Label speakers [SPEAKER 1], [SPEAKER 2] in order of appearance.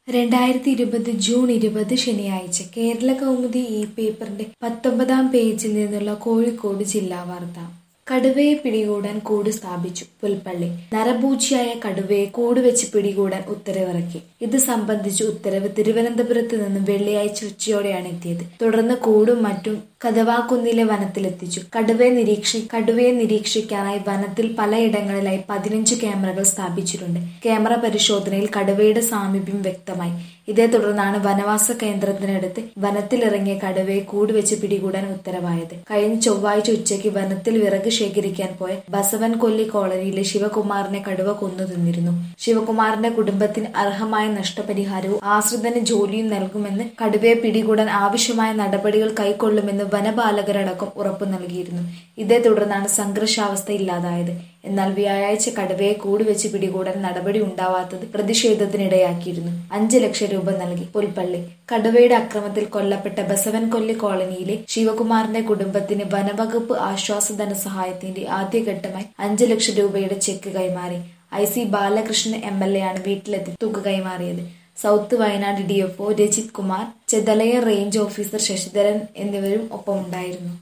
[SPEAKER 1] രണ്ടായിരത്തി ഇരുപത് ജൂൺ ഇരുപത് ശനിയാഴ്ച കേരള കൗമുദി ഈ പേപ്പറിന്റെ പത്തൊമ്പതാം പേജിൽ നിന്നുള്ള കോഴിക്കോട് ജില്ലാ വാർത്ത കടുവയെ പിടികൂടാൻ കൂട് സ്ഥാപിച്ചു പുൽപ്പള്ളി നരഭൂച്ചിയായ കടുവയെ കൂട് വെച്ച് പിടികൂടാൻ ഉത്തരവിറക്കി ഇത് സംബന്ധിച്ച് ഉത്തരവ് തിരുവനന്തപുരത്ത് നിന്നും വെള്ളിയാഴ്ച ഉച്ചയോടെയാണ് എത്തിയത് തുടർന്ന് കൂടും മറ്റും കദവാക്കുന്നിലെ വനത്തിലെത്തിച്ചു കടുവയെ നിരീക്ഷി കടുവയെ നിരീക്ഷിക്കാനായി വനത്തിൽ പലയിടങ്ങളിലായി പതിനഞ്ച് ക്യാമറകൾ സ്ഥാപിച്ചിട്ടുണ്ട് ക്യാമറ പരിശോധനയിൽ കടുവയുടെ സാമീപ്യം വ്യക്തമായി ഇതേ തുടർന്നാണ് വനവാസ കേന്ദ്രത്തിനടുത്ത് വനത്തിലിറങ്ങിയ കടുവയെ കൂടുവെച്ച് പിടികൂടാൻ ഉത്തരവായത് കഴിഞ്ഞ ചൊവ്വാഴ്ച ഉച്ചയ്ക്ക് വനത്തിൽ വിറക് ശേഖരിക്കാൻ പോയ ബസവൻ കൊല്ലി കോളനിയിലെ ശിവകുമാറിനെ കടുവ കൊന്നു തിന്നിരുന്നു ശിവകുമാറിന്റെ കുടുംബത്തിന് അർഹമായ നഷ്ടപരിഹാരവും ആശ്രിതന് ജോലിയും നൽകുമെന്ന് കടുവയെ പിടികൂടാൻ ആവശ്യമായ നടപടികൾ കൈക്കൊള്ളുമെന്ന് വനപാലകരടക്കം ഉറപ്പു നൽകിയിരുന്നു ഇതേ തുടർന്നാണ് സംഘർഷാവസ്ഥ ഇല്ലാതായത് എന്നാൽ വ്യാഴാഴ്ച കടുവയെ കൂടുവെച്ച് പിടികൂടാൻ നടപടി ഉണ്ടാവാത്തത് പ്രതിഷേധത്തിനിടയാക്കിയിരുന്നു അഞ്ച് ലക്ഷം രൂപ നൽകി പുൽപ്പള്ളി കടുവയുടെ അക്രമത്തിൽ കൊല്ലപ്പെട്ട ബസവൻകൊല്ലി കോളനിയിലെ ശിവകുമാറിന്റെ കുടുംബത്തിന് വനവകുപ്പ് ആശ്വാസ ധനസഹായത്തിന്റെ ആദ്യഘട്ടമായി അഞ്ച് ലക്ഷം രൂപയുടെ ചെക്ക് കൈമാറി I C Balakrishnan M L A ആണ് വീട്ടിലെത്തി തുക കൈമാറിയത് south Wayanad DFO Rajith Kumar Chethalaya range officer Sasidharan എന്നിവരും ഒപ്പമുണ്ടായിരുന്നു